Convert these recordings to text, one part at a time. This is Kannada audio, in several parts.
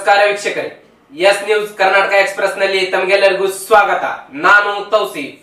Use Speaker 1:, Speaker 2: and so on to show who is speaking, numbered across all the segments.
Speaker 1: ನಮಸ್ಕಾರ ವೀಕ್ಷಕರೇ ಎಸ್ ನ್ಯೂಸ್ ಕರ್ನಾಟಕ ಎಕ್ಸ್ಪ್ರೆಸ್ ನಲ್ಲಿ ತಮಗೆಲ್ಲರಿಗೂ ಸ್ವಾಗತ ನಾನು ತೌಸೀಫ್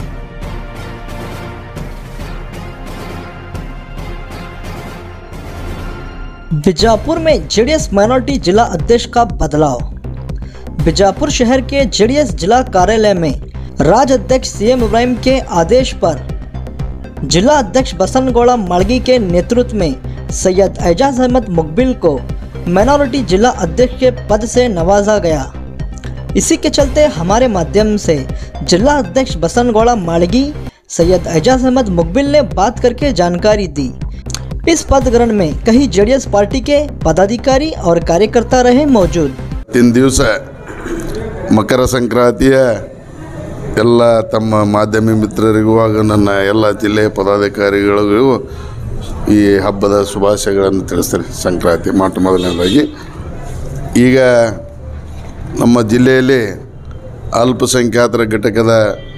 Speaker 2: बीजापुर में जेडीएस माइनॉरिटी जिला अध्यक्ष का बदलाव बीजापुर शहर के जेडीएस जिला कार्यालय में राज्य अध्यक्ष सीएम इब्राहिम के आदेश पर जिला अध्यक्ष बसंत गौड़ा माड़गी के नेतृत्व में सैयद एजाज अहमद मुकबिल को माइनॉरिटी जिला अध्यक्ष के पद से नवाजा गया इसी के चलते हमारे माध्यम से जिला अध्यक्ष बसंत गौड़ा माड़गी सैयद एजाज अहमद मुकबिल ने बात करके जानकारी दी इस पद ग्रहण में कई जेडीएस पार्टी के पदाधिकारी और कार्यकर्ता रहे मौजूद
Speaker 3: ಇವತ್ತಿನ ದಿವಸ ಮಕರ ಸಂಕ್ರಾಂತಿಯ ಎಲ್ಲ ತಮ್ಮ ಮಾಧ್ಯಮ ಮಿತ್ರರಿಗೂ ಹಾಗೂ ನನ್ನ ಎಲ್ಲ ಜಿಲ್ಲೆಯ ಪದಾಧಿಕಾರಿಗಳಿಗೂ ಈ ಹಬ್ಬದ ಶುಭಾಶಯಗಳನ್ನು ತಿಳಿಸ್ತಾರೆ ಸಂಕ್ರಾಂತಿ ಮೊಟ್ಟ ಮೊದಲನೇದಾಗಿ ಈಗ ನಮ್ಮ ಜಿಲ್ಲೆಯಲ್ಲಿ ಅಲ್ಪಸಂಖ್ಯಾತರ ಘಟಕದ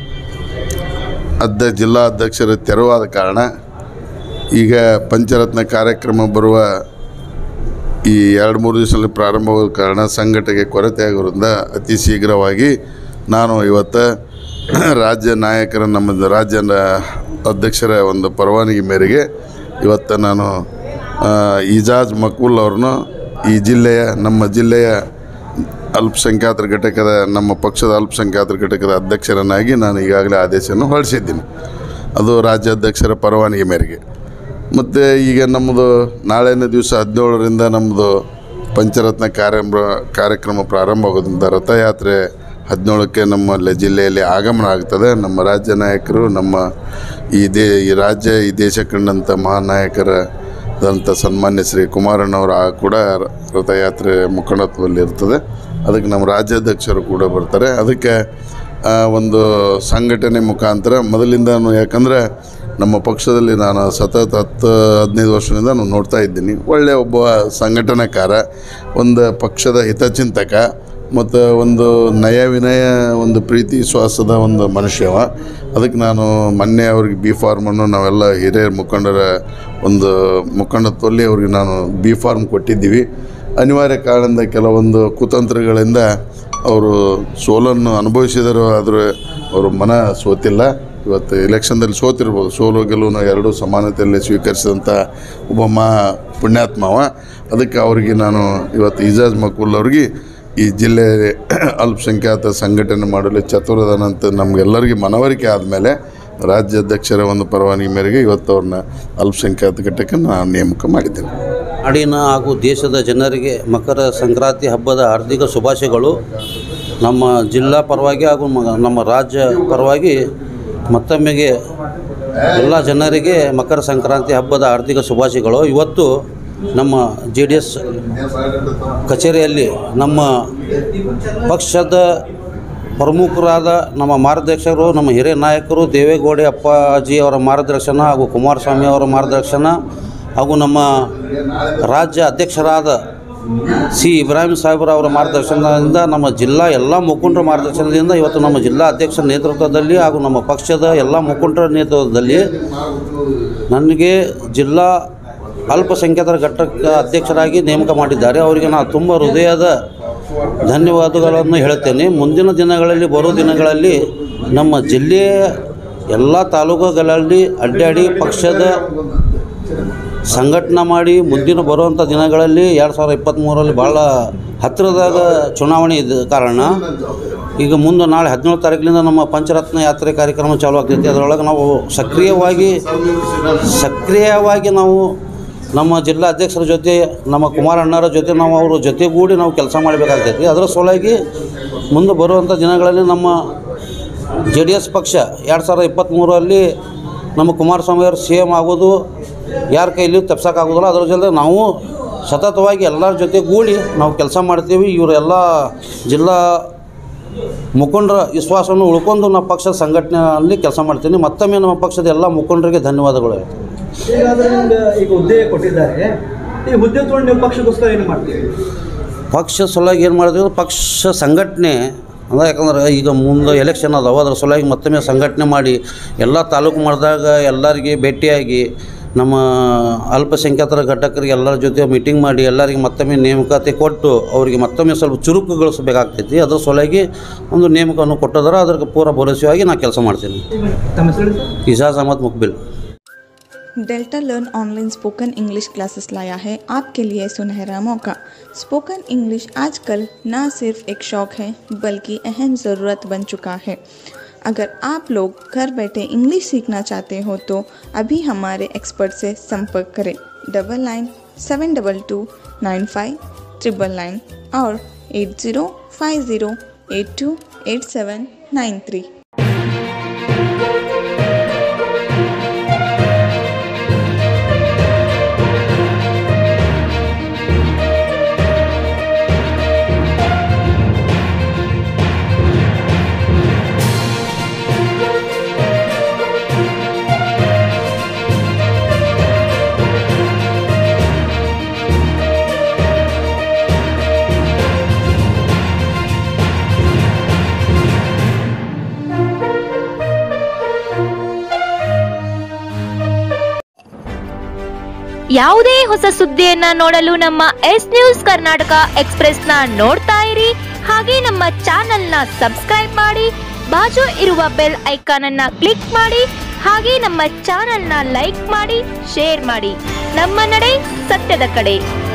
Speaker 3: ಅಧ್ಯ ಜಿಲ್ಲಾ ಅಧ್ಯಕ್ಷರ ತೆರವಾದ ಕಾರಣ ಈಗ ಪಂಚರತ್ನ ಕಾರ್ಯಕ್ರಮ ಬರುವ ಈ ಎರಡು ಮೂರು ದಿವಸದಲ್ಲಿ ಪ್ರಾರಂಭವಾದ ಕಾರಣ ಸಂಘಟನೆಗೆ ಕೊರತೆ ಆಗಿರೋದ್ರಿಂದ ಅತಿ ಶೀಘ್ರವಾಗಿ ನಾನು ಇವತ್ತು ರಾಜ್ಯ ನಾಯಕರ ನಮ್ಮ ರಾಜ್ಯ ನ- ಅಧ್ಯಕ್ಷರ ಒಂದು ಪರವಾನಗಿ ಮೇರೆಗೆ ಇವತ್ತು ನಾನು ಆ, ಇಜಾಜ್ ಮಕ್ಬುಲ್ ಅವ್ರನ್ನು ಈ ಜಿಲ್ಲೆಯ ನಮ್ಮ ಜಿಲ್ಲೆಯ ಅಲ್ಪಸಂಖ್ಯಾತರ ಘಟಕದ ನಮ್ಮ ಪಕ್ಷದ ಅಲ್ಪಸಂಖ್ಯಾತರ ಘಟಕದ ಅಧ್ಯಕ್ಷರನ್ನಾಗಿ ನಾನು ಈಗಾಗಲೇ ಆದೇಶವನ್ನು ಹೊರಡಿಸಿದ್ದೀನಿ ಅದು ರಾಜ್ಯಾಧ್ಯಕ್ಷರ ಪರವಾನಗಿ ಮೇರೆಗೆ ಮತ್ತು ಈಗ ನಮ್ಮದು ನಾಳೆನೇ ದಿವಸ ಹದಿನೇಳರಿಂದ ನಮ್ಮದು ಪಂಚರತ್ನ ಕಾರ್ಯಕ್ರಮ ಕಾರ್ಯಕ್ರಮ ಪ್ರಾರಂಭ ಆಗೋದ್ರಿಂದ ರಥಯಾತ್ರೆ ಹದಿನೇಳಕ್ಕೆ ನಮ್ಮಲ್ಲಿ ಜಿಲ್ಲೆಯಲ್ಲಿ ಆಗಮನ ಆಗ್ತದೆ ನಮ್ಮ ರಾಜ್ಯ ನಾಯಕರು ನಮ್ಮ ಈ ದೇ ಈ ರಾಜ್ಯ ಈ ದೇಶ ಕಂಡಂಥ ಮಹಾನ್ ನಾಯಕರಾದಂಥ ಸನ್ಮಾನ್ಯ ಶ್ರೀ ಕುಮಾರಣ್ಣವರ ಆ ಕೂಡ ರಥಯಾತ್ರೆ ಮುಖಂಡತ್ವದಲ್ಲಿ ಇರ್ತದೆ ಅದಕ್ಕೆ ನಮ್ಮ ರಾಜ್ಯಾಧ್ಯಕ್ಷರು ಕೂಡ ಬರ್ತಾರೆ ಅದಕ್ಕೆ ಆ, ಒಂದು ಸಂಘಟನೆ ಮುಖಾಂತರ ಮೊದಲಿಂದನೂ ಯಾಕಂದರೆ ನಮ್ಮ ಪಕ್ಷದಲ್ಲಿ ನಾನು ಸತತ ಹತ್ತು ಹದಿನೈದು ವರ್ಷದಿಂದ ನಾನು ನೋಡ್ತಾ ಇದ್ದೀನಿ ಒಳ್ಳೆಯ ಒಬ್ಬ ಸಂಘಟನಾಕಾರ ಒಂದು ಪಕ್ಷದ ಹಿತಚಿಂತಕ ಮತ್ತು ಒಂದು ನಯ ವಿನಯ ಒಂದು ಪ್ರೀತಿ ವಿಶ್ವಾಸದ ಒಂದು ಮನುಷ್ಯವ ಅದಕ್ಕೆ ನಾನು ಮೊನ್ನೆ ಅವ್ರಿಗೆ ಬಿ ಫಾರ್ಮನ್ನು ನಾವೆಲ್ಲ ಹಿರಿಯ ಮುಖಂಡರ ಒಂದು ಮುಖಂಡತ್ವದಲ್ಲಿ ಅವ್ರಿಗೆ ನಾನು ಬಿ ಫಾರ್ಮ್ ಕೊಟ್ಟಿದ್ದೀವಿ ಅನಿವಾರ್ಯ ಕಾರಣದಿಂದ ಕೆಲವೊಂದು ಕುತಂತ್ರಗಳಿಂದ ಅವರು ಸೋಲನ್ನು ಅನುಭವಿಸಿದರು ಆದರೆ ಅವರು ಮನ ಸೋತಿಲ್ಲ ಇವತ್ತು ಎಲೆಕ್ಷನ್ದಲ್ಲಿ ಸೋತಿರ್ಬೋದು ಸೋಲು ಗೆಲುವನ್ನು ಎರಡೂ ಸಮಾನತೆಯಲ್ಲಿ ಸ್ವೀಕರಿಸಿದಂಥ ಒಬ್ಬ ಮಾ ಪುಣ್ಯಾತ್ಮವ ಅದಕ್ಕೆ ಅವರಿಗೆ ನಾನು ಇವತ್ತು ಇಜಾಜ್ ಮಕೂಲ್ ಅವ್ರಿಗೆ ಈ ಜಿಲ್ಲೆ ಅಲ್ಪಸಂಖ್ಯಾತ ಸಂಘಟನೆ ಮಾಡಲು ಚತುರದನಂತ ನಮಗೆಲ್ಲರಿಗೆ ಮನವರಿಕೆ ಆದಮೇಲೆ ರಾಜ್ಯಾಧ್ಯಕ್ಷರ ಒಂದು ಪರವಾನಗಿ ಮೇರೆಗೆ ಇವತ್ತು ಅವ್ರನ್ನ ಅಲ್ಪಸಂಖ್ಯಾತ ಘಟಕಕ್ಕೆ ನಾನು ನೇಮಕ ಮಾಡಿದ್ದೇನೆ
Speaker 4: ನಾಡಿನ ಹಾಗೂ ದೇಶದ ಜನರಿಗೆ ಮಕರ ಸಂಕ್ರಾಂತಿ ಹಬ್ಬದ ಹಾರ್ದಿಕ ಶುಭಾಶಯಗಳು ನಮ್ಮ ಜಿಲ್ಲಾ ಪರವಾಗಿ ಹಾಗೂ ಮ- ನಮ್ಮ ರಾಜ್ಯ ಪರವಾಗಿ ಮತ್ತೊಮ್ಮೆಗೆ ಎಲ್ಲ ಜನರಿಗೆ ಮಕರ ಸಂಕ್ರಾಂತಿ ಹಬ್ಬದ ಹಾರ್ದಿಕ ಶುಭಾಶಯಗಳು ಇವತ್ತು ನಮ್ಮ ಜೆ ಡಿ ಎಸ್ ಕಚೇರಿಯಲ್ಲಿ ನಮ್ಮ ಪಕ್ಷದ ಪ್ರಮುಖರಾದ ನಮ್ಮ ಮಾರ್ಗದರ್ಶಕರು ನಮ್ಮ ಹಿರಿಯ ನಾಯಕರು ದೇವೇಗೌಡ ಅಪ್ಪಾಜಿ ಅವರ ಮಾರ್ಗದರ್ಶನ ಹಾಗೂ ಕುಮಾರಸ್ವಾಮಿ ಅವರ ಮಾರ್ಗದರ್ಶನ ಹಾಗೂ ನಮ್ಮ ರಾಜ್ಯ ಅಧ್ಯಕ್ಷರಾದ ಸಿ ಇಬ್ರಾಹಿಂ ಸಾಹೇಬ್ರ ಅವರ ಮಾರ್ಗದರ್ಶನದಿಂದ ನಮ್ಮ ಜಿಲ್ಲಾ ಎಲ್ಲ ಮುಖಂಡರ ಮಾರ್ಗದರ್ಶನದಿಂದ ಇವತ್ತು ನಮ್ಮ ಜಿಲ್ಲಾ ಅಧ್ಯಕ್ಷರ ನೇತೃತ್ವದಲ್ಲಿ ಹಾಗೂ ನಮ್ಮ ಪಕ್ಷದ ಎಲ್ಲ ಮುಖಂಡರ ನೇತೃತ್ವದಲ್ಲಿ ನನಗೆ ಜಿಲ್ಲಾ ಅಲ್ಪಸಂಖ್ಯಾತರ ಘಟಕ ಅಧ್ಯಕ್ಷರಾಗಿ ನೇಮಕ ಮಾಡಿದ್ದಾರೆ ಅವರಿಗೆ ನಾನು ತುಂಬ ಹೃದಯದ ಧನ್ಯವಾದಗಳನ್ನು ಹೇಳುತ್ತೇನೆ ಮುಂದಿನ ದಿನಗಳಲ್ಲಿ ಬರೋ ದಿನಗಳಲ್ಲಿ ನಮ್ಮ ಜಿಲ್ಲೆಯ ಎಲ್ಲ ತಾಲೂಕುಗಳಲ್ಲಿ ಅಡ್ಡಾಡಿ ಪಕ್ಷದ ಸಂಘಟನೆ ಮಾಡಿ ಮುಂದಿನ ಬರುವಂಥ ದಿನಗಳಲ್ಲಿ ಎರಡು ಸಾವಿರದ ಇಪ್ಪತ್ತ್ಮೂರರಲ್ಲಿ ಭಾಳ ಹತ್ತಿರದಾಗ ಚುನಾವಣೆ ಇದ್ದ ಕಾರಣ ಈಗ ಮುಂದೆ ನಾಳೆ ಹದಿನೇಳು ತಾರೀಕಿನಿಂದ ನಮ್ಮ ಪಂಚರತ್ನ ಯಾತ್ರೆ ಕಾರ್ಯಕ್ರಮ ಚಾಲೂ ಆಗ್ತೈತಿ ಅದರೊಳಗೆ ನಾವು ಸಕ್ರಿಯವಾಗಿ ಸಕ್ರಿಯವಾಗಿ ನಾವು ನಮ್ಮ ಜಿಲ್ಲಾ ಅಧ್ಯಕ್ಷರ ಜೊತೆ ನಮ್ಮ ಕುಮಾರಣ್ಣರ ಜೊತೆ ನಾವು ಅವ್ರ ಜೊತೆಗೂಡಿ ನಾವು ಕೆಲಸ ಮಾಡಬೇಕಾಗ್ತೈತಿ ಅದರ ಸಲುವಾಗಿ ಮುಂದೆ ಬರುವಂಥ ದಿನಗಳಲ್ಲಿ ನಮ್ಮ ಜೆ ಡಿ ಎಸ್ ಪಕ್ಷ ಎರಡು ಸಾವಿರದ ಇಪ್ಪತ್ತ್ಮೂರರಲ್ಲಿ ನಮ್ಮ ಕುಮಾರಸ್ವಾಮಿ ಅವರು ಸಿ ಎಮ್ ಆಗೋದು ಯಾರ ಕೈಲಿ ತಪ್ಸೋಕ್ಕಾಗೋದಿಲ್ಲ ಅದರ ಜೊತೆ ನಾವು ಸತತವಾಗಿ ಎಲ್ಲರ ಜೊತೆಗೂಡಿ ನಾವು ಕೆಲಸ ಮಾಡ್ತೀವಿ ಇವರೆಲ್ಲ ಜಿಲ್ಲಾ ಮುಖಂಡರ ವಿಶ್ವಾಸವನ್ನು ಉಳ್ಕೊಂಡು ನಾವು ಪಕ್ಷದ ಸಂಘಟನೆಯಲ್ಲಿ ಕೆಲಸ ಮಾಡ್ತೀನಿ ಮತ್ತೊಮ್ಮೆ ನಮ್ಮ ಪಕ್ಷದ ಎಲ್ಲ ಮುಖಂಡರಿಗೆ ಧನ್ಯವಾದಗಳು ಹೇಳ್ತೀನಿ
Speaker 5: ಈಗಾದ್ರೆ ನಿಮ್ಗೆ ಈಗ ಹುದ್ದೆ ಕೊಟ್ಟಿದ್ದಾರೆ ಈ ಹುದ್ದೆ ತೊಗೊಂಡು ನೀವು ಪಕ್ಷಕ್ಕೋಸ್ಕರ ಏನು ಮಾಡ್ತೀವಿ
Speaker 4: ಪಕ್ಷ ಸಲುವಾಗಿ ಏನು ಮಾಡಿದ್ವಿ ಅಂದ್ರೆ ಪಕ್ಷ ಸಂಘಟನೆ ಅಂದ್ರೆ ಯಾಕಂದ್ರೆ ಈಗ ಮುಂದೆ ಎಲೆಕ್ಷನ್ ಅದಾವ ಅದ್ರ ಸಲುವಾಗಿ ಮತ್ತೊಮ್ಮೆ ಸಂಘಟನೆ ಮಾಡಿ ಎಲ್ಲ ತಾಲೂಕು ಮಾಡಿದಾಗ ಎಲ್ಲರಿಗೆ ಭೇಟಿಯಾಗಿ ನಮ್ಮ ಅಲ್ಪಸಂಖ್ಯಾತರ ಘಟಕರಿಗೆ ಎಲ್ಲರ ಜೊತೆ ಮೀಟಿಂಗ್ ಮಾಡಿ ಎಲ್ಲರಿಗೆ ಮತ್ತೊಮ್ಮೆ ನೇಮಕಾತಿ ಕೊಟ್ಟು ಅವರಿಗೆ ಮತ್ತೊಮ್ಮೆ ಸ್ವಲ್ಪ ಚುರುಕುಗೊಳಿಸಬೇಕಾಗ್ತೈತಿ ಅದ್ರ ಸಲುವಾಗಿ ಒಂದು ನೇಮಕವನ್ನು ಕೊಟ್ಟಿದ್ದಾರೆ ಅದಕ್ಕೆ ಪೂರ ಭರವಸೆಯಾಗಿ ನಾನು ಕೆಲಸ ಮಾಡ್ತೀನಿ
Speaker 5: ತಮ್ಮ ಹೆಸರು sir
Speaker 4: Ijaz Ahmed Muqbil
Speaker 6: Delta learn online spoken English classes लाया है आपके लिए सुनहरा मौका स्पोकन इंग्लिश आजकल न सिर्फ एक शौक है बल्कि अहम ज़रूरत बन चुका है अगर आप लोग घर बैठे इंग्लिश सीखना चाहते हो तो अभी हमारे एक्सपर्ट से संपर्क करें double nine seven double two nine five triple nine और eight zero five zero eight two eight seven nine three
Speaker 7: ಯಾವುದೇ ಹೊಸ ಸುದ್ದಿಯನ್ನ ನೋಡಲು ನಮ್ಮ ಎಸ್ ನ್ಯೂಸ್ ಕರ್ನಾಟಕ ಎಕ್ಸ್ಪ್ರೆಸ್ನ ನೋಡ್ತಾ ಇರಿ ಹಾಗೆ ನಮ್ಮ ಚಾನೆಲ್ನ ಸಬ್ಸ್ಕ್ರೈಬ್ ಮಾಡಿ ಬಾಜು ಇರುವ ಬೆಲ್ ಐಕಾನ್ ಅನ್ನ ಕ್ಲಿಕ್ ಮಾಡಿ ಹಾಗೆ ನಮ್ಮ ಚಾನೆಲ್ನ ಲೈಕ್ ಮಾಡಿ ಶೇರ್ ಮಾಡಿ ನಮ್ಮ ನಡೆ ಸತ್ಯದ ಕಡೆ